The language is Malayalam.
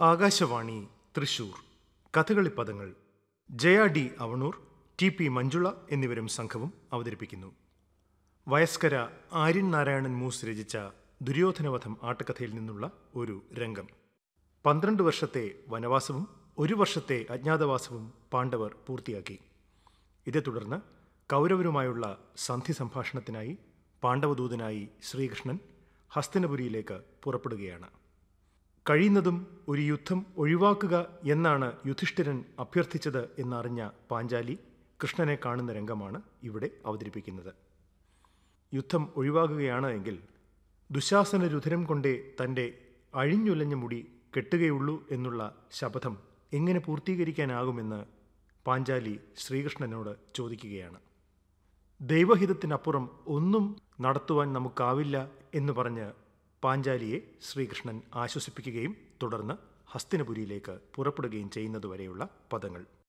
ആകാശവാണി തൃശൂർ കഥകളി പദങ്ങൾ Jaya D Avanoor T P Manjula എന്നിവരും സംഘവും അവതരിപ്പിക്കുന്നു വയസ്കര ആര്യൻ നാരായണൻ മൂസ് രചിച്ച ദുര്യോധനവധം ആട്ടക്കഥയിൽ നിന്നുള്ള ഒരു രംഗം പന്ത്രണ്ട് വർഷത്തെ വനവാസവും ഒരു വർഷത്തെ അജ്ഞാതവാസവും പാണ്ഡവർ പൂർത്തിയാക്കി ഇതേ തുടർന്ന് കൗരവരുമായുള്ള സന്ധി സംഭാഷണത്തിനായി പാണ്ഡവദൂതനായി ശ്രീകൃഷ്ണൻ ഹസ്തിനപുരിയിലേക്ക് പുറപ്പെടുകയാണ് കഴിയുന്നതും ഒരു യുദ്ധം ഒഴിവാക്കുക എന്നാണ് യുധിഷ്ഠിരൻ അഭ്യർത്ഥിച്ചത് എന്നറിഞ്ഞ പാഞ്ചാലി കൃഷ്ണനെ കാണുന്ന രംഗമാണ് ഇവിടെ അവതരിപ്പിക്കുന്നത് യുദ്ധം ഒഴിവാകുകയാണ് എങ്കിൽ ദുശാസന രുധിരം കൊണ്ടേ തൻ്റെ അഴിഞ്ഞുലഞ്ഞ മുടി കെട്ടുകയുള്ളൂ എന്നുള്ള ശപഥം എങ്ങനെ പൂർത്തീകരിക്കാനാകുമെന്ന് പാഞ്ചാലി ശ്രീകൃഷ്ണനോട് ചോദിക്കുകയാണ് ദൈവഹിതത്തിനപ്പുറം ഒന്നും നടത്തുവാൻ നമുക്കാവില്ല എന്ന് പറഞ്ഞ് പാഞ്ചാലിയെ ശ്രീകൃഷ്ണൻ ആശ്വസിപ്പിക്കുകയും തുടർന്ന് ഹസ്തിനപുരിയിലേക്ക് പുറപ്പെടുകയും ചെയ്യുന്നതുവരെയുള്ള പദങ്ങൾ